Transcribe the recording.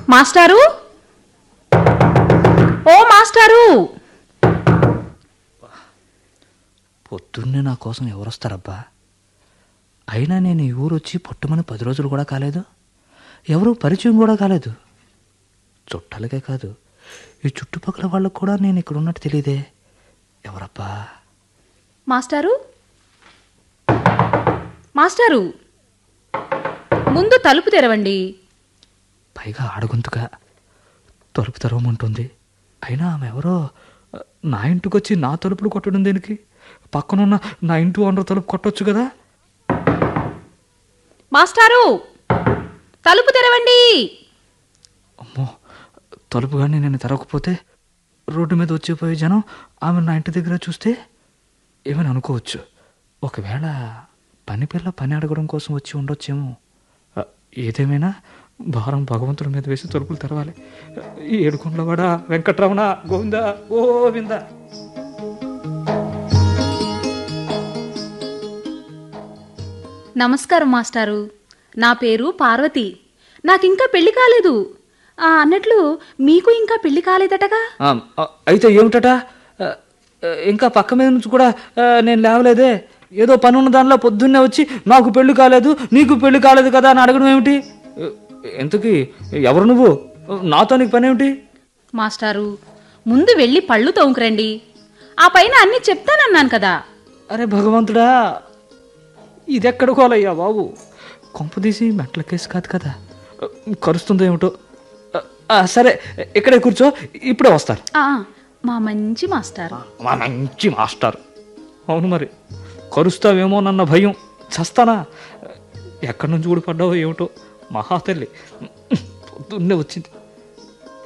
మాస్టారు ఓ మాస్టారు పొద్దున్నే నా కోసం ఎవరొస్తారబ్బా అయినా నేను ఈ ఊరు వచ్చి పుట్టమని పది రోజులు కూడా కాలేదు ఎవరు పరిచయం కూడా కాలేదు చుట్టాలకే కాదు ఈ చుట్టుపక్కల వాళ్ళకు కూడా నేను ఇక్కడ ఉన్నట్టు తెలియదే ఎవరబ్బా మాస్టారు మాస్టారు ముందు తలుపు తెరవండి పైగా ఆడగొంతుగా తలుపు తెరవమంటుంది అయినా ఆమె ఎవరో నా ఇంటికి వచ్చి నా తలుపులు కొట్టడం దేనికి పక్కనున్న నా ఇంటి ఓనర్ తలుపు కొట్టొచ్చు కదా మాస్టారు తలుపు తెరవండి అమ్మో తలుపు కానీ నేను తెరవకపోతే రోడ్డు మీద వచ్చిపోయే జనం ఆమె నా ఇంటి దగ్గర చూస్తే ఏమని అనుకోవచ్చు ఒకవేళ పని పిల్ల పని అడగడం కోసం వచ్చి ఉండొచ్చేమో ఆ, ఏదేమైనా భారం భగవంతుడి మీద వేసి తలుపులు తెరవాలి ఈ ఏడుకొండలవాడ వెంకట్రమణ గోవింద గోవింద నమస్కారం మాస్టారు నా పేరు పార్వతి నాకింకా పెళ్లి కాలేదు ఆ, అన్నట్లు మీకు ఇంకా పెళ్లి కాలేదటగా ఆ, ఆ, అయితే ఏమిటట ఆ, ఆ, ఇంకా పక్క మీద నుంచి కూడా ఆ, నేను లేవలేదే ఏదో పని ఉన్న దానిలో పొద్దున్నే వచ్చి నాకు పెళ్లి కాలేదు నీకు పెళ్లి కాలేదు కదా అని అడగడం ఏమిటి ఆ, ఎంతకీ ఎవరు నువ్వు నాతో నీకు పని ఏమిటి మాస్టారు ముందు వెళ్ళి పళ్ళు తోముకురండి ఆ పైన అన్ని చెప్తానన్నాను కదా అరే భగవంతుడా ఇదెక్కడ కోలయ్యా బాబు కొంపదీసి మెట్ల కేసు కాదు కదా ఆ, కరుస్తుందో ఏమిటో ఆ, ఆ, సరే ఇక్కడే కూర్చో ఇప్పుడే వస్తారు ఆ, మా మంచి మాస్టారు మా మంచి మాస్టర్ అవును మరి కరుస్తావేమోనన్న భయం చస్తానా ఎక్కడి నుంచి ఊడిపడ్డావో ఏమిటో మహాతల్లి పొద్దున్నే వచ్చింది